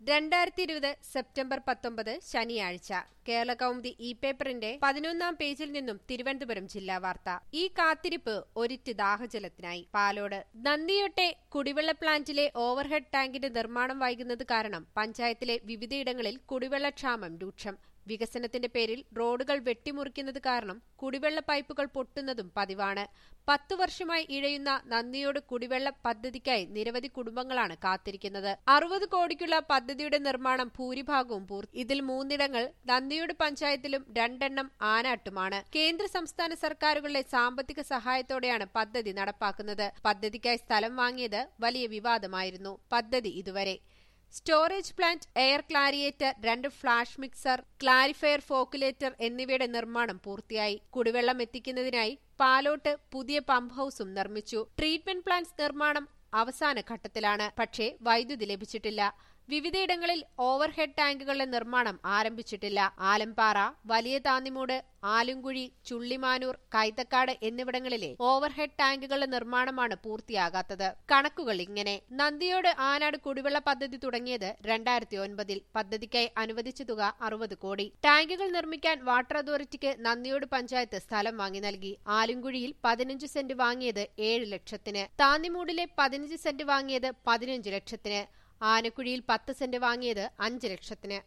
രണ്ടായിരത്തി ഇരുപത് സെപ്റ്റംബർ പത്തൊമ്പത് ശനിയാഴ്ച കേരള കൗമുദി ഇ പേപ്പറിന്റെ പതിനൊന്നാം പേജിൽ നിന്നും തിരുവനന്തപുരം ജില്ലാ വാർത്ത ഈ കാത്തിരിപ്പ് ഒരിറ്റ് ദാഹജലത്തിനായി പാലോട് നന്ദിയൊട്ടെ കുടിവെള്ള പ്ലാന്റിലെ ഓവർഹെഡ് ടാങ്കിന്റെ നിർമ്മാണം വൈകുന്നത് കാരണം പഞ്ചായത്തിലെ വിവിധയിടങ്ങളിൽ കുടിവെള്ളക്ഷാമം രൂക്ഷം വികസനത്തിന്റെ പേരിൽ റോഡുകൾ വെട്ടിമുറിക്കുന്നത് കാരണം കുടിവെള്ള പൈപ്പുകൾ പൊട്ടുന്നതും പതിവാണ് പത്തു വർഷമായി ഇഴയുന്ന നന്ദിയോട് കുടിവെള്ള പദ്ധതിക്കായി നിരവധി കുടുംബങ്ങളാണ് കാത്തിരിക്കുന്നത് അറുപത് കോടിക്കുള്ള പദ്ധതിയുടെ നിർമ്മാണം ഭൂരിഭാഗവും പൂർത്തി ഇതിൽ മൂന്നിടങ്ങൾ നന്ദിയോട് പഞ്ചായത്തിലും രണ്ടെണ്ണം ആനാട്ടുമാണ് കേന്ദ്ര സംസ്ഥാന സർക്കാരുകളുടെ സാമ്പത്തിക സഹായത്തോടെയാണ് പദ്ധതി നടപ്പാക്കുന്നത് പദ്ധതിക്കായി സ്ഥലം വാങ്ങിയത് വലിയ വിവാദമായിരുന്നു പദ്ധതി ഇതുവരെ സ്റ്റോറേജ് പ്ലാന്റ് എയർ ക്ലാരിയേറ്റർ രണ്ട് ഫ്ലാഷ് മിക്സർ ക്ലാരിഫയർ ഫോക്കുലേറ്റർ എന്നിവയുടെ നിർമ്മാണം പൂർത്തിയായി കുടിവെള്ളം എത്തിക്കുന്നതിനായി പാലോട്ട് പുതിയ പമ്പ് ഹൌസും നിർമ്മിച്ചു ട്രീറ്റ്മെന്റ് പ്ലാന്റ് നിർമ്മാണം അവസാന ഘട്ടത്തിലാണ് പക്ഷേ വൈദ്യുതി ലഭിച്ചിട്ടില്ല വിവിധയിടങ്ങളിൽ ഓവർഹെഡ് ടാങ്കുകളുടെ നിർമ്മാണം ആരംഭിച്ചിട്ടില്ല ആലമ്പാറ വലിയ താന്നിമൂട് ആലുംകുഴി ചുള്ളിമാനൂർ കൈതക്കാട് എന്നിവിടങ്ങളിലെ ഓവർഹെഡ് ടാങ്കുകളുടെ നിർമ്മാണമാണ് പൂർത്തിയാകാത്തത് കണക്കുകൾ ഇങ്ങനെ നന്ദിയോട് ആനാട് കുടിവെള്ള പദ്ധതി തുടങ്ങിയത് രണ്ടായിരത്തി ഒൻപതിൽ പദ്ധതിക്കായി അനുവദിച്ച തുക അറുപത് കോടി ടാങ്കുകൾ നിർമ്മിക്കാൻ വാട്ടർ അതോറിറ്റിക്ക് നന്ദിയോട് പഞ്ചായത്ത് സ്ഥലം വാങ്ങി നൽകി ആലുംകുഴിയിൽ പതിനഞ്ച് സെന്റ് വാങ്ങിയത് ഏഴ് ലക്ഷത്തിന് താന്നിമൂടിലെ പതിനഞ്ച് സെന്റ് വാങ്ങിയത് പതിനഞ്ച് ലക്ഷത്തിന് ആനക്കുഴിയിൽ പത്ത് സെന്റ് വാങ്ങിയത് അഞ്ച് ലക്ഷത്തിന്